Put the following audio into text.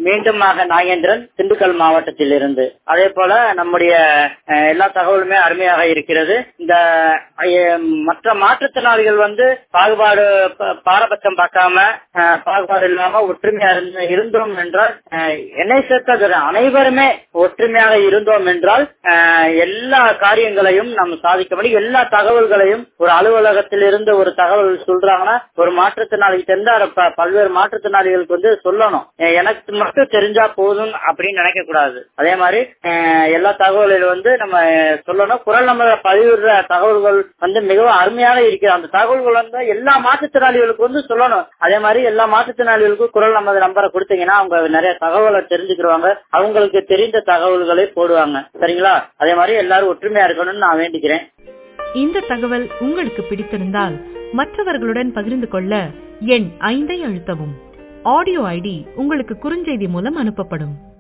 மீண்டுமாக நாகேந்திரன் திண்டுக்கல் மாவட்டத்தில் இருந்து அதே போல நம்முடைய அஹ், எல்லா தகவலுமே அருமையாக இருக்கிறது இந்த அஹ், மற்ற மாற்றுத்திறனாளிகள் வந்து பாகுபாடு ப- பாரபட்சம் பார்க்காம அஹ், பாகுபாடு இல்லாம ஒற்றுமையா இருந்த- இருந்தோம் என்றால் அஹ், என்னை சேர்த்தது அனைவருமே ஒற்றுமையாக இருந்தோம் என்றால் அஹ், எல்லா காரியங்களையும் நம்ம சாதிக்க முடியும் எல்லா தகவல்களையும் ஒரு அலுவலகத்தில் இருந்து ஒரு தகவல் சொல்றாங்கன்னா ஒரு மாற்றுத்திறனாளிக்கு தெரிஞ்சா அதை ப- பல்வேறு மாற்றுத்திறனாளிகளுக்கு வந்து சொல்லணும் அஹ், எனக்கு மட்டும் தெரிஞ்சா போதும் அப்படின்னு நினைக்க கூடாது அதே மாதிரி அஹ், எல்லா தகவல்களும் வந்து நம்ம சொல்லணும் குரல் நம்ம பதிவிடுற தகவல்கள் வந்து மிகவும் அருமையாக இருக்கிறது அந்த தகவல்கள் வந்து எல்லா மாற்றுத்திறனாளிகளுக்கு வந்து சொல்லணும் அதே மாதிரி எல்லா மாற்றுத்திறனாளிகளுக்கும் குரல் நம்ம நம்பரை கொடுத்தீங்கன்னா அவங்க நிறைய தகவலை தெரிஞ்சுக்கிடுவாங்க அவங்களுக்கு தெரிந்த தகவல்களை போடுவாங்க சரிங்களா அதே மாதிரி எல்லாரும் ஒற்றுமையா இருக்கணும்னு நான் வேண்டிக்கிறேன் இந்த தகவல் உங்களுக்கு பிடித்திருந்தால் மற்றவர்களுடன் பகிர்ந்து கொள்ள எண் ஐந்தை அழுத்தவும் ஆடியோ ஐடி உங்களுக்கு குறுஞ்செய்தி மூலம் அனுப்பப்படும்